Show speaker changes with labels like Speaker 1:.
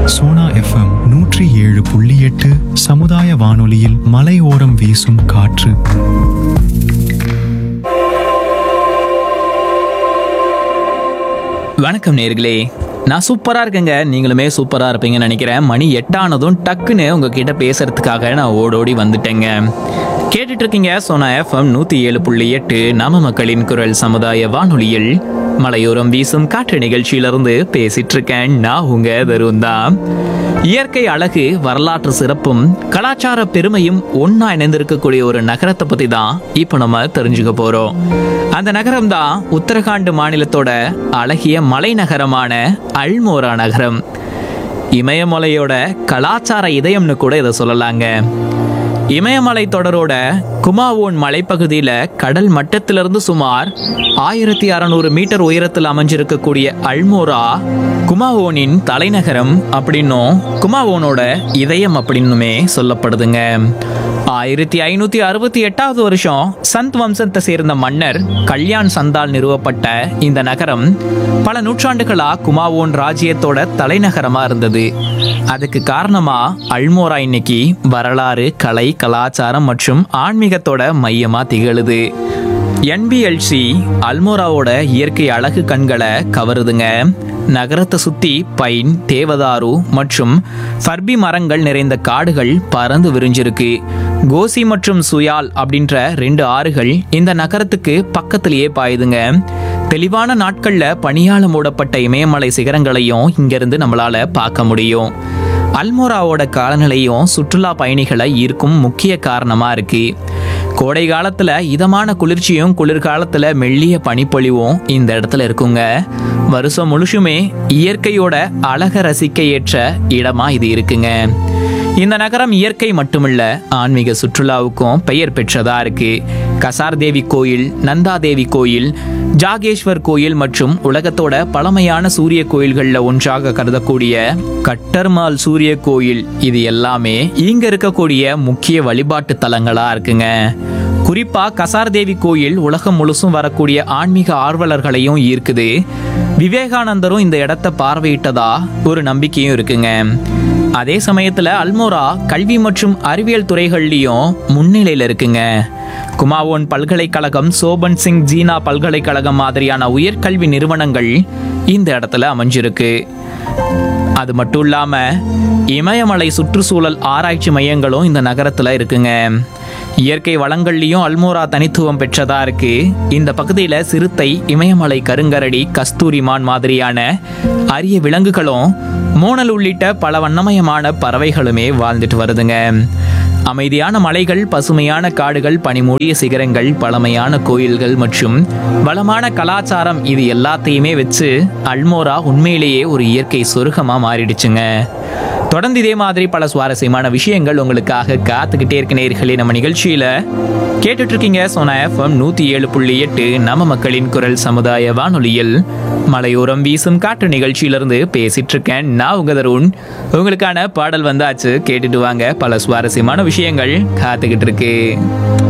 Speaker 1: Sona FM நூற்றி ஏழு புள்ளி எட்டு சமுதாய வானொலியில் மலையோரம் வீசும் காற்று
Speaker 2: வணக்கம் நேர்களே நான் சூப்பரா இருக்கேங்க நீங்களுமே சூப்பரா இருப்பீங்கன்னு நினைக்கிறேன் மணி எட்டானதும் டக்குன்னு உங்ககிட்ட பேசுறதுக்காக நான் ஓடோடி வந்துட்டேங்க கேட்டுட்டு இருக்கீங்க சோனா எஃப்எம் நூத்தி ஏழு புள்ளி எட்டு நாம மக்களின் குரல் சமுதாய வானொலியில் மலையோரம் வீசும் காற்று நிகழ்ச்சியிலிருந்து பேசிட்டு இருக்கேன் நான் உங்க தருண் தான் இயற்கை அழகு வரலாற்று சிறப்பும் கலாச்சார பெருமையும் ஒன்னா இணைந்திருக்கக்கூடிய ஒரு நகரத்தை பத்தி தான் இப்போ நம்ம தெரிஞ்சுக்க போறோம் அந்த நகரம் தான் உத்தரகாண்ட் மாநிலத்தோட அழகிய மலை நகரமான அல்மோரா நகரம் இமயமலையோட கலாச்சார இதயம்னு கூட இதை சொல்லலாங்க இமயமலை தொடரோட குமாவோன் மலைப்பகுதியில் கடல் மட்டத்திலிருந்து சுமார் ஆயிரத்தி அறநூறு மீட்டர் உயரத்தில் அமைஞ்சிருக்கக்கூடிய அல்மோரா குமாவோனின் தலைநகரம் அப்படின்னும் குமாவோனோட இதயம் அப்படின்னுமே சொல்லப்படுதுங்க ஆயிரத்தி ஐநூத்தி அறுபத்தி எட்டாவது வருஷம் சந்த் வம்சத்தை சேர்ந்த மன்னர் கல்யாண் சந்தால் நிறுவப்பட்ட இந்த நகரம் பல நூற்றாண்டுகளா குமாவோன் ராஜ்யத்தோட தலைநகரமா இருந்தது அதுக்கு காரணமா அல்மோரா இன்னைக்கு வரலாறு கலை கலாச்சாரம் மற்றும் ஆன்மீகத்தோட மையமா திகழுது என்பிஎல்சி அல்மோராவோட இயற்கை அழகு கண்களை கவருதுங்க நகரத்தை சுத்தி பைன் தேவதாரு மற்றும் ஃபர்பி மரங்கள் நிறைந்த காடுகள் பறந்து விரிஞ்சிருக்கு கோசி மற்றும் சுயால் அப்படின்ற ரெண்டு ஆறுகள் இந்த நகரத்துக்கு பக்கத்திலேயே பாயுதுங்க தெளிவான நாட்கள்ல பனியால மூடப்பட்ட இமயமலை சிகரங்களையும் இங்கிருந்து நம்மளால பார்க்க முடியும் அல்மோராவோட காலநிலையும் சுற்றுலா பயணிகளை ஈர்க்கும் முக்கிய காரணமா இருக்கு கோடை காலத்துல இதமான குளிர்ச்சியும் குளிர்காலத்துல மெல்லிய பனிப்பொழிவும் இந்த இடத்துல இருக்குங்க வருஷம் முழுசுமே இயற்கையோட அழக ரசிக்க ஏற்ற இடமா இது இருக்குங்க இந்த நகரம் இயற்கை மட்டுமல்ல ஆன்மீக சுற்றுலாவுக்கும் பெயர் பெற்றதா இருக்கு கசார் தேவி கோயில் நந்தா தேவி கோயில் ஜாகேஸ்வர் கோயில் மற்றும் உலகத்தோட பழமையான சூரிய கோயில்களில் ஒன்றாக கருதக்கூடிய கட்டர்மால் சூரிய கோயில் இது எல்லாமே இங்க இருக்கக்கூடிய முக்கிய வழிபாட்டு தலங்களா இருக்குங்க குறிப்பா கசார் தேவி கோயில் உலகம் முழுசும் வரக்கூடிய ஆன்மீக ஆர்வலர்களையும் ஈர்க்குது விவேகானந்தரும் இந்த இடத்தை பார்வையிட்டதா ஒரு நம்பிக்கையும் இருக்குங்க அதே சமயத்துல அல்மோரா கல்வி மற்றும் அறிவியல் துறைகள்லயும் முன்னிலையில இருக்குங்க குமாவோன் பல்கலைக்கழகம் சோபன் சிங் ஜீனா பல்கலைக்கழகம் மாதிரியான உயர்கல்வி நிறுவனங்கள் இந்த இடத்துல அமைஞ்சிருக்கு அது மட்டும் இல்லாம இமயமலை சுற்றுச்சூழல் ஆராய்ச்சி மையங்களும் இந்த நகரத்துல இருக்குங்க இயற்கை வளங்கள்லயும் அல்மோரா தனித்துவம் பெற்றதா இருக்கு இந்த பகுதியில சிறுத்தை இமயமலை கருங்கரடி கஸ்தூரிமான் மாதிரியான அரிய விலங்குகளும் மோனல் உள்ளிட்ட பல வண்ணமயமான பறவைகளுமே வாழ்ந்துட்டு வருதுங்க அமைதியான மலைகள் பசுமையான காடுகள் பனிமூடிய சிகரங்கள் பழமையான கோயில்கள் மற்றும் வளமான கலாச்சாரம் இது எல்லாத்தையுமே வச்சு அல்மோரா உண்மையிலேயே ஒரு இயற்கை சொர்க்கமா மாறிடுச்சுங்க தொடர்ந்து இதே மாதிரி பல சுவாரஸ்யமான விஷயங்கள் உங்களுக்காக காத்துக்கிட்டே இருக்க நேர்களே நம்ம நிகழ்ச்சியில கேட்டுட்டு இருக்கீங்க சோனா எஃப்எம் நூத்தி ஏழு புள்ளி எட்டு நம்ம மக்களின் குரல் சமுதாய வானொலியில் மலையோரம் வீசும் காற்று நிகழ்ச்சியிலிருந்து பேசிட்டு இருக்கேன் நான் உங்க தருண் உங்களுக்கான பாடல் வந்தாச்சு கேட்டுட்டு வாங்க பல சுவாரஸ்யமான விஷயங்கள் காத்துக்கிட்டு இருக்கு